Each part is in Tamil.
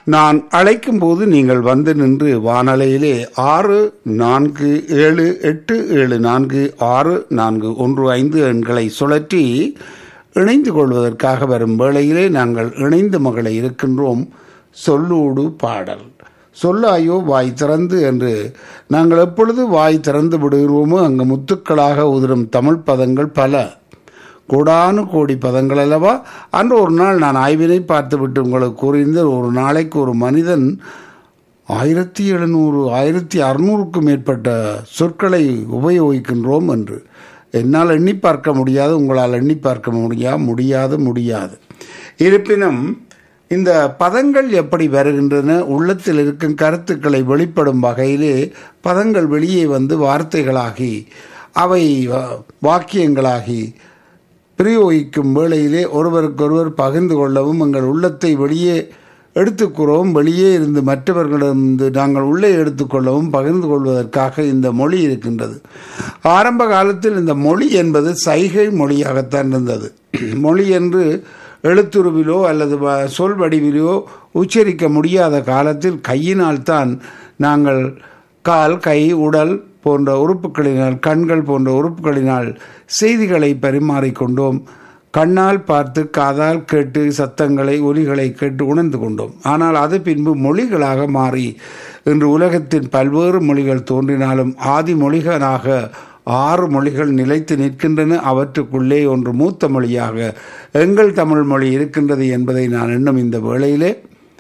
நான் அழைக்கும் போது நீங்கள் வந்து நின்று வானலையிலே ஆறு நான்கு ஏழு எட்டு ஏழு நான்கு ஆறு நான்கு ஒன்று ஐந்து எண்களை சுழற்றி இணைந்து கொள்வதற்காக வரும் வேளையிலே நாங்கள் இணைந்து மகளை இருக்கின்றோம் சொல்லோடு பாடல் சொல்லாயோ வாய் திறந்து என்று நாங்கள் எப்பொழுது வாய் திறந்து விடுகிறோமோ அங்கு முத்துக்களாக உதிரும் தமிழ் பதங்கள் பல கோடானு கோடி பதங்கள் அல்லவா அன்று ஒரு நாள் நான் ஆய்வினை பார்த்துவிட்டு உங்களுக்கு கூறியிருந்தேன் ஒரு நாளைக்கு ஒரு மனிதன் ஆயிரத்தி எழுநூறு ஆயிரத்தி அறுநூறுக்கும் மேற்பட்ட சொற்களை உபயோகிக்கின்றோம் என்று என்னால் எண்ணி பார்க்க முடியாது உங்களால் எண்ணி பார்க்க முடியா முடியாது முடியாது இருப்பினும் இந்த பதங்கள் எப்படி வருகின்றன உள்ளத்தில் இருக்கும் கருத்துக்களை வெளிப்படும் வகையிலே பதங்கள் வெளியே வந்து வார்த்தைகளாகி அவை வாக்கியங்களாகி பிரயோகிக்கும் வேளையிலே ஒருவருக்கொருவர் பகிர்ந்து கொள்ளவும் எங்கள் உள்ளத்தை வெளியே எடுத்துக்கிறோம் வெளியே இருந்து மற்றவர்களிடமிருந்து நாங்கள் உள்ளே எடுத்துக்கொள்ளவும் பகிர்ந்து கொள்வதற்காக இந்த மொழி இருக்கின்றது ஆரம்ப காலத்தில் இந்த மொழி என்பது சைகை மொழியாகத்தான் இருந்தது மொழி என்று எழுத்துருவிலோ அல்லது சொல் வடிவிலோ உச்சரிக்க முடியாத காலத்தில் கையினால் தான் நாங்கள் கால் கை உடல் போன்ற உறுப்புகளினால் கண்கள் போன்ற உறுப்புகளினால் செய்திகளை பரிமாறிக்கொண்டோம் கண்ணால் பார்த்து காதால் கேட்டு சத்தங்களை ஒலிகளை கேட்டு உணர்ந்து கொண்டோம் ஆனால் அது பின்பு மொழிகளாக மாறி இன்று உலகத்தின் பல்வேறு மொழிகள் தோன்றினாலும் ஆதி மொழிகளாக ஆறு மொழிகள் நிலைத்து நிற்கின்றன அவற்றுக்குள்ளே ஒன்று மூத்த மொழியாக எங்கள் தமிழ் மொழி இருக்கின்றது என்பதை நான் எண்ணும் இந்த வேளையிலே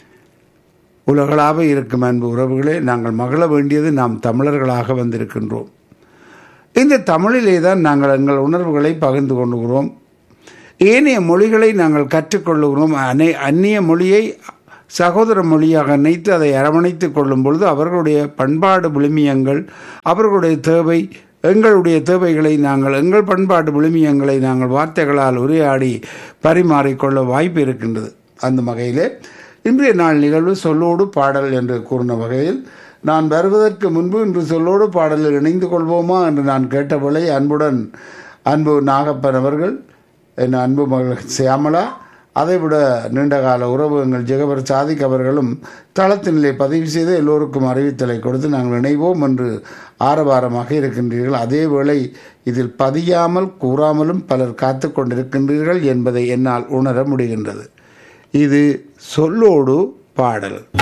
உலகளாக இருக்கும் அன்பு உறவுகளே நாங்கள் மகள வேண்டியது நாம் தமிழர்களாக வந்திருக்கின்றோம் இந்த தமிழிலே தான் நாங்கள் எங்கள் உணர்வுகளை பகிர்ந்து கொள்கிறோம் ஏனைய மொழிகளை நாங்கள் கற்றுக்கொள்ளுகிறோம் அனை அந்நிய மொழியை சகோதர மொழியாக நினைத்து அதை அரவணைத்துக் கொள்ளும் பொழுது அவர்களுடைய பண்பாடு விழுமியங்கள் அவர்களுடைய தேவை எங்களுடைய தேவைகளை நாங்கள் எங்கள் பண்பாட்டு விழுமியங்களை நாங்கள் வார்த்தைகளால் உரையாடி பரிமாறிக்கொள்ள வாய்ப்பு இருக்கின்றது அந்த வகையிலே இன்றைய நாள் நிகழ்வு சொல்லோடு பாடல் என்று கூறின வகையில் நான் வருவதற்கு முன்பு இன்று சொல்லோடு பாடலில் இணைந்து கொள்வோமா என்று நான் கேட்டவளை அன்புடன் அன்பு நாகப்பன் அவர்கள் என் அன்பு மகள் சியாமலா அதைவிட நீண்டகால உறவு எங்கள் ஜெகபர் சாதிக் அவர்களும் தளத்தினிலே பதிவு செய்து எல்லோருக்கும் அறிவித்தலை கொடுத்து நாங்கள் இணைவோம் என்று ஆரவாரமாக இருக்கின்றீர்கள் அதேவேளை இதில் பதியாமல் கூறாமலும் பலர் காத்து கொண்டிருக்கின்றீர்கள் என்பதை என்னால் உணர முடிகின்றது இது சொல்லோடு பாடல்